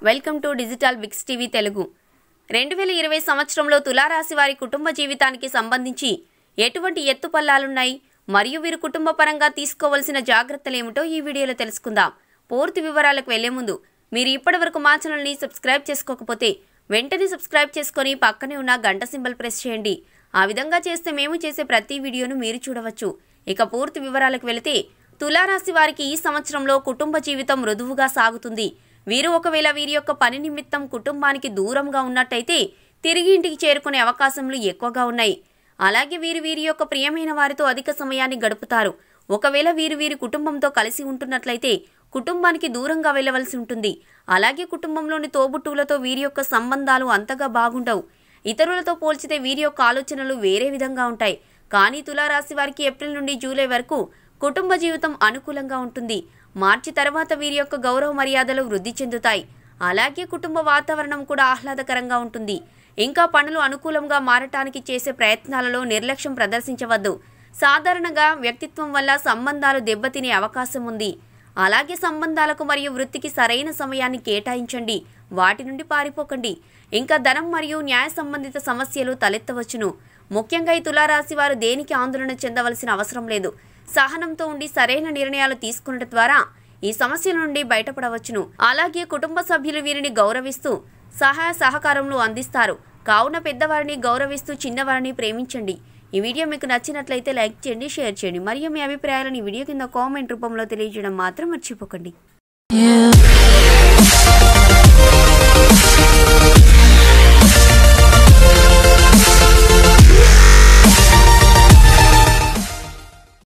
welcome to digital Bix TV Telugu రెండు వేల ఇరవై సంవత్సరంలో తులారాశి వారి కుటుంబ జీవితానికి సంబంధించి ఎటువంటి ఎత్తుపల్లాలున్నాయి మరియు వీరు కుటుంబ పరంగా తీసుకోవలసిన జాగ్రత్తలేమిటో ఈ వీడియోలో తెలుసుకుందాం పూర్తి వివరాలకు వెళ్లే ముందు మీరు ఇప్పటివరకు మా ఛానల్ని సబ్స్క్రైబ్ చేసుకోకపోతే వెంటనే సబ్స్క్రైబ్ చేసుకొని పక్కనే ఉన్న గంట సింబల్ ప్రెస్ చేయండి ఆ విధంగా చేస్తే మేము చేసే ప్రతి వీడియోను మీరు చూడవచ్చు ఇక పూర్తి వివరాలకు వెళితే తులారాశి వారికి ఈ సంవత్సరంలో కుటుంబ జీవితం మృదువుగా సాగుతుంది వీరు ఒకవేళ వీరి యొక్క పని నిమిత్తం కుటుంబానికి దూరంగా ఉన్నట్టయితే తిరిగి ఇంటికి చేరుకునే అవకాశములు ఎక్కువగా ఉన్నాయి అలాగే వీరు వీరి యొక్క ప్రియమైన వారితో అధిక సమయాన్ని గడుపుతారు ఒకవేళ వీరు వీరి కుటుంబంతో కలిసి ఉంటున్నట్లయితే కుటుంబానికి దూరంగా వెళ్ళవలసి ఉంటుంది అలాగే కుటుంబంలోని తోబుట్టువులతో వీరి యొక్క సంబంధాలు అంతగా బాగుండవు ఇతరులతో పోల్చితే వీరి యొక్క ఆలోచనలు వేరే విధంగా ఉంటాయి కానీ తులారాశి వారికి ఏప్రిల్ నుండి జూలై వరకు కుటుంబ జీవితం అనుకూలంగా ఉంటుంది మార్చి తర్వాత వీరి యొక్క గౌరవ మర్యాదలు వృద్ధి చెందుతాయి అలాగే కుటుంబ వాతావరణం కూడా ఆహ్లాదకరంగా ఉంటుంది ఇంకా పనులు అనుకూలంగా మారటానికి చేసే ప్రయత్నాలలో నిర్లక్ష్యం ప్రదర్శించవద్దు సాధారణంగా వ్యక్తిత్వం వల్ల సంబంధాలు దెబ్బతినే అవకాశం ఉంది అలాగే సంబంధాలకు మరియు వృత్తికి సరైన సమయాన్ని కేటాయించండి వాటి నుండి పారిపోకండి ఇంకా ధనం మరియు న్యాయ సంబంధిత సమస్యలు తలెత్తవచ్చును ముఖ్యంగా ఈ తులారాశి వారు దేనికి ఆందోళన చెందవలసిన అవసరం లేదు సహనంతో ఉండి సరైన నిర్ణయాలు తీసుకున్నట ద్వారా ఈ సమస్యల నుండి బయటపడవచ్చును అలాగే కుటుంబ సభ్యులు వీరిని గౌరవిస్తూ సహాయ సహకారములు అందిస్తారు కావున పెద్దవారిని గౌరవిస్తూ చిన్నవారిని ప్రేమించండి ఈ వీడియో మీకు నచ్చినట్లయితే లైక్ చేయండి షేర్ చేయండి మరియు మీ అభిప్రాయాలను ఈ వీడియో కింద కామెంట్ రూపంలో తెలియజేయడం మాత్రం మర్చిపోకండి